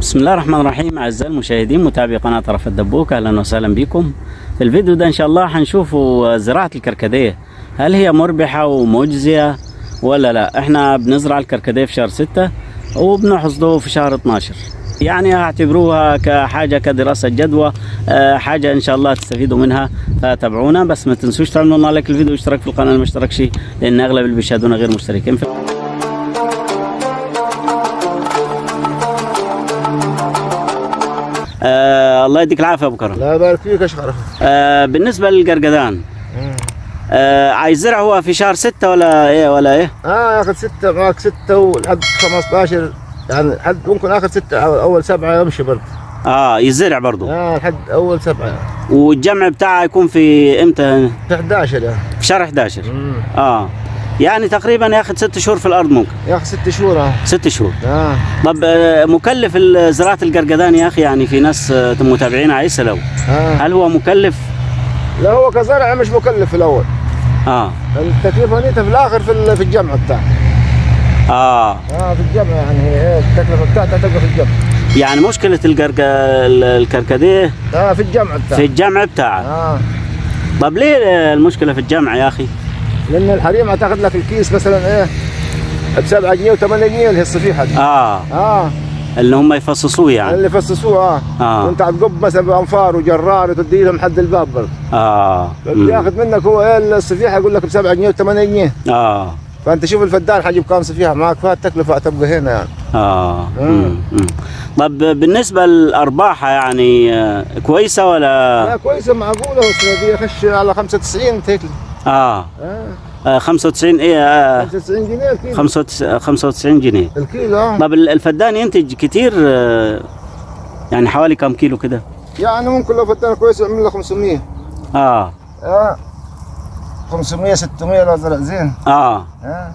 بسم الله الرحمن الرحيم أعزائي المشاهدين متابعي قناة رف الدبوك أهلا وسهلا بكم في الفيديو ده إن شاء الله حنشوفوا زراعة الكركديه هل هي مربحة ومجزية ولا لا احنا بنزرع الكركديه في شهر ستة وبنحصده في شهر 12 يعني اعتبروها كحاجة كدراسة جدوى آه، حاجة إن شاء الله تستفيدوا منها فتابعونا بس ما تنسوش تعملوا لنا لايك الفيديو واشتراك في القناة اللي ما اشتركش لأن أغلب اللي بيشاهدونا غير مشتركين في آه الله يديك العافية يا أبو كرم لا يبارك فيك يا شرف آه بالنسبة للقرقدان آه عايز زرع هو في شهر ستة ولا ايه ولا ايه؟ اه ياخذ ستة معك ستة ولحد 15 يعني لحد ممكن اخر ستة أو اول سبعة يمشي برضه اه يزرع برضه اه لحد اول سبعة والجمع بتاعه يكون في امتى؟ في 11 يعني في شهر 11 مم. اه يعني تقريبا ياخذ ست شهور في الارض ممكن ياخذ ست شهور اه ست شهور اه طب آه، مكلف ال- زراعة القرقدان يا اخي يعني في ناس آه، متابعين يسألوا اه هل هو مكلف؟ لا هو كزرع مش مكلف في الاول اه التكلفة نيتها في الاخر في ال- في الجمع بتاعه اه اه في الجمع يعني هي ايه التكلفة بتاعتها تبقى في الجمع يعني مشكلة القرق ال- الكركديه اه في الجمع بتاعه في الجمع بتاعه اه طب ليه المشكلة في الجمع يا اخي؟ لان الحريم هتاخذ لك الكيس مثلا ايه ب 7 جنيه و8 جنيه اللي هي الصفيحه دي اه اه اللي هم يفصصوه يعني اللي فصصوه اه, آه. وانت هتقب مثلا بانفار وجرار وتدي لهم حد الباب برضه اه مم. بياخذ منك هو ايه الصفيحه يقول لك ب 7 جنيه و8 جنيه اه فانت شوف الفدان حجيب كام صفيحه معك فالتكلفه هتبقى هنا يعني اه مم. مم. مم. طب بالنسبة لأرباحها يعني آه، كويسة ولا لا كويسه معقوله والسنه دي يخش على 95 تكلف اه, اه آه 95 ايه آه 95 جنيه الكيلو 95 95 جنيه الكيلو اه طب ال- الفدان ينتج كتير آه يعني حوالي كم كيلو كده يعني ممكن لو فدان كويس يعمل له 500 اه اه 500 600 لو زرع زين اه اه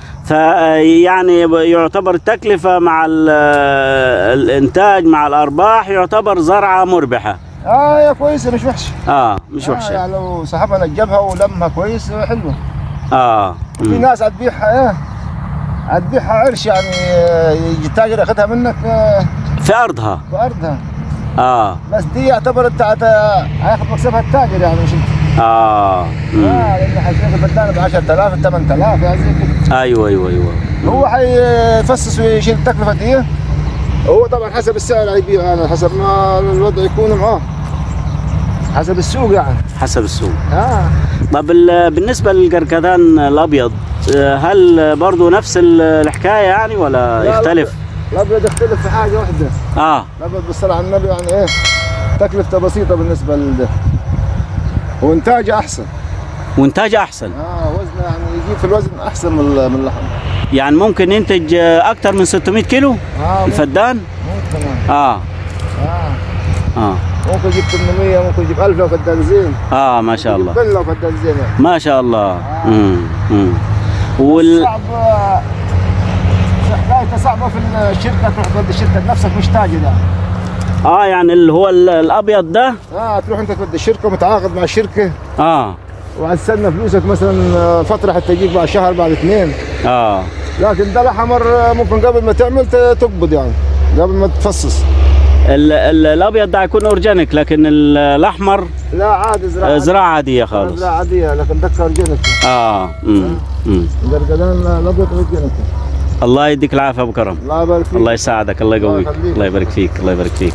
فيعني يعتبر التكلفة مع ال- الإنتاج مع الأرباح يعتبر زرعة مربحة اه يا كويسه مش وحشه اه مش آه وحشة يعني لو صاحبها نجبها ولمها كويس حلوه اه في مم. ناس هتبيعها ايه هتبيعها عرش يعني آه، يجي التاجر ياخذها منك آه، في أرضها بارضها اه بس دي يعتبر انت هت- هياخذ مكسبها التاجر يعني مش انت اه مم. اه لان حيشتري الفدان ب 10000 8000 يعني زي كده ايوه ايوه ايوه هو حيفسس ويشيل التكلفه دي هو طبعا حسب السعر هيبيع يعني حسب ما الوضع يكون معاه حسب السوق يعني حسب السوق اه طب ال- بالنسبه للقرقدان الابيض آه، هل برضو نفس ال- الحكايه يعني ولا لا، يختلف؟ الابيض يختلف في حاجه واحده اه الابيض بالصلاه على النبي يعني ايه تكلفته بسيطه بالنسبه لده وانتاجه احسن وانتاج احسن اه وزنه يعني يجيب في الوزن احسن من ال- من اللحم يعني ممكن ينتج آه، اكتر من 600 كيلو اه ممكن الفدان؟ ممكن اه اه اه ممكن يجيب 800 ممكن يجيب 1000 لو فدان زين اه ما شاء الله يجيب لو فدان زين يعني ما شاء الله امم امم وال صعب آه، حكايته صعبه في الشركه تروح تودي الشركه بنفسك مش تاجر يعني اه يعني اللي هو ال- الابيض ده اه تروح انت تودي الشركه متعاقد مع الشركه اه وهتستنى فلوسك مثلا آه، فتره حتى يجيك بعد شهر بعد اثنين اه لكن ده الاحمر آه، ممكن قبل ما تعمل ت- تقبض يعني قبل ما تفصص ال- ال- الابيض ده هيكون اورجانيك لكن ال- الاحمر لا عادي زراعه آه، زراعه عاديه خالص زراعه عاديه لكن ذكر جنك اه امم امم قرقدان الابيض جنك الله يديك العافيه ابو كرم الله يبارك فيك الله يساعدك الله يقويك يخليك. الله يبارك فيك الله يبارك فيك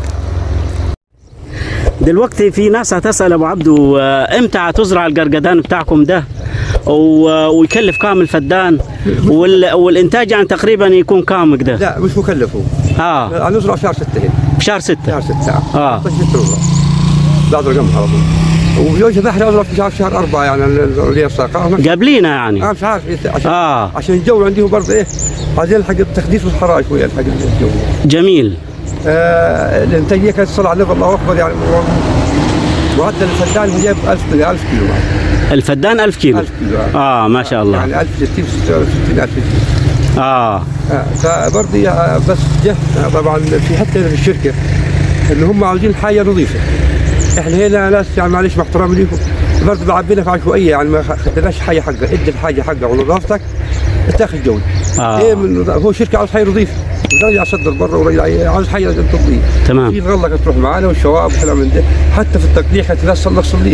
دلوقتي في ناس هتسال ابو عبدو آه، امتى هتزرع القرقدان بتاعكم ده و- ويكلف كام الفدان وال... والانتاج يعني تقريبا يكون كام كده لا مش مكلف هو اه نزرع شهر 6 هنا بشهر ستة شهر 6 آه. بس نزرع بعد رقمها على طول ويوجد احنا نزرع في شهر شهر 4 يعني اللي الساقة مش قبلينا يعني آه، مش عارف إيه، عشان اه عشان الجو عندهم برضه ايه عايزين حق التخديس والحراره شويه حق الجو جميل آه الانتاجيه كانت تصل على الله اكبر يعني معدل الفدان هو جايب 1000 1000 كيلو الفدان 1000 كيلو 1000 كيلو اه ما شاء الله يعني 1060 66000 اه آه، فبرضه يا- بس جه آه، طبعا في حتى في الشركه اللي هم عاوزين حاجه نظيفه احنا هنا ناس يعني معلش مع احترامي ليكم برضه بعبينا في عشوائيه يعني ما خدناش حاجه حقها ادي الحاجه حقها ونظافتك تاخذ جوده آه. ايه من نظ- هو شركه عاوز حاجه نظيفه ورجع صدر برا ورجع عاوز حاجه تطبيق تمام. في الغله كانت تروح معانا والشواب وكلام من ده حتى في التقليع كانت الناس تصلح صليك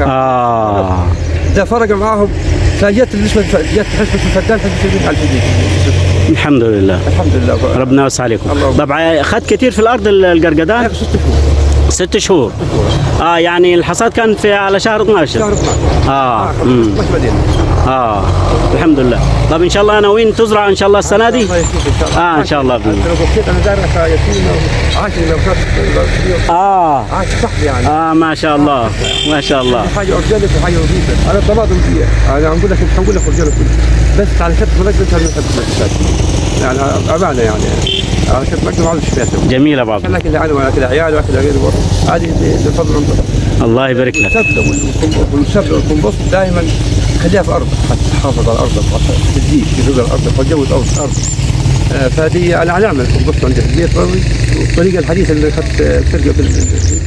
اه ده فرق معاهم فجت النسبه جت حسبه الفدان حسبه 70000 جنيه الحمد لله الحمد لله ربنا يوسع عليكم اللهم. طبعا خد كتير في الارض القرقدان هيك ست شهور ست شهور اه يعني الحصاد كان في على شهر 12 شهر 12 اه خلاص، امم مش بدينا اه الحمد لله طب ان شاء الله ناويين تزرع ان شاء الله السنه دي الله يشفيك ان شاء الله اه ان شاء الله باذن انا بكيت انا زارع يتيمه وعاشر لو كانت اه عاش صح يعني اه ما شاء الله ما شاء الله حاجه اورجانيك وحاجه نظيفه انا الطماطم دي انا عم بقول لك مش هقول لك اورجانيك بس على شكل مقدم كان نحب النباتات يعني امانه يعني على شكل مقدم عاوز الشباب جميله بعض لكن انا واكل عيال واكل غيري برضه هذه بفضل ربنا الله يبارك لك السبله والكم- والسبله والكمبوست دائما خليها في ارضك حتى تحافظ على ارضك ما تديش تجوز ارضك وتجوز ارض ارضك آه، فهذه انا هنعمل كمبوست عندي في البيت برضه والطريقه الحديثه اللي اخذت آه، سرقه في ال-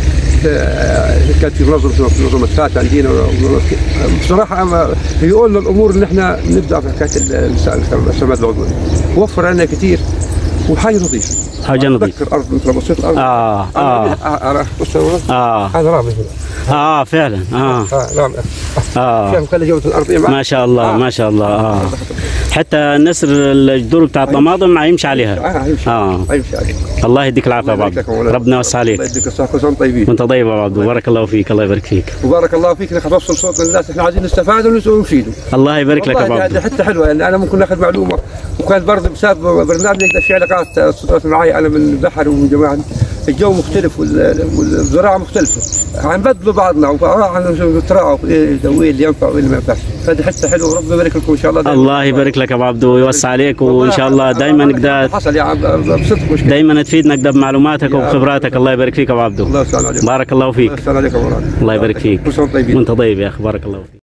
آه، كانت في منظمه في منظمه فات عندنا بصراحه أما بيقول الامور ان احنا نبدا في حكايه ال- السماد العضوي وفر لنا كثير وحاجه نظيفه حاجة نظيفة. أتذكر ارض مثل بصيت الارض آه، آه. آه. بص هو. اه هذا رامي هنا اه فعلا اه اه رامي اه شايف كل جوده الارض إيه معك؟ ما شاء الله آه. ما شاء الله اه حتى النسر الجذور بتاع الطماطم ما يمشي عليها اه هيمشي اه هيمشي عليك الله يديك العافيه يا الله بعض يبارك لك يا مولانا. ربنا يوسع عليك الله يديك الصحه كل سنه وأنتم طيبين وانت طيب يا عبد بارك الله فيك الله يبارك فيك وبارك الله فيك انك توصل صوت للناس احنا عايزين نستفاد ونفيدوا الله يبارك لك يا والله عبد هذه حته حلوه يعني انا ممكن ناخذ معلومه وكان برضه بسبب برنامج ده في علاقات صدرت معي انا من البحر ومن جماعه الجو مختلف وال- والزراعه مختلفه هنبدلوا بعضنا ونتراعوا ايه ده وايه اللي ينفع وايه اللي ما ينفعش هذه حته حلوه وربنا يبارك لكم ان شاء الله دايماً. الله يبارك لك يا ابو عبدو ويوسع عليك وان شاء الله دائما كده حصل يا عم بصدق مشكله دائما تفيدنا كده بمعلوماتك وبخبراتك الله يبارك فيك يا ابو عبدو الله يسلم عليكم بارك الله فيك الله يسلم عليكم مولانا الله يبارك فيك كل سنه وأنتم طيبين وانت طيب يا اخي بارك الله فيك